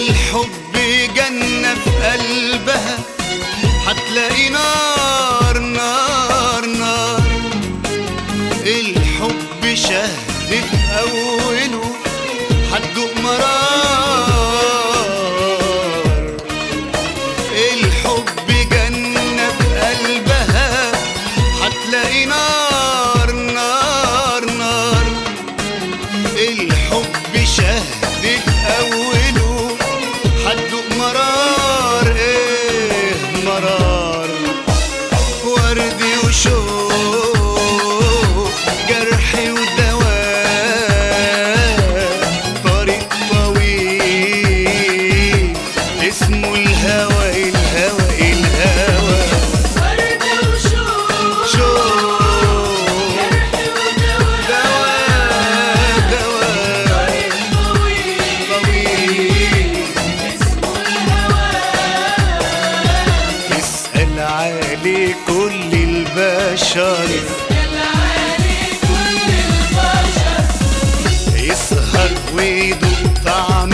الحب جنة في قلبها هتلاقي نار نار نار الحب شهد في أوله هتدوق مرار الحب جنة في قلبها هتلاقي نار نار نار الحب شهد في أوله هتدوق مرار ايه مرار ورد وشوق جرح ودواء طريق طويل اسمه الهوى الهوى الهوى ورد وشوق شوق جرح ودواء دواء دواء طريق طويل طويل اسمه الهوى اسأل عليه كل البشر العالي كل البشر يسهر ويدوق طعم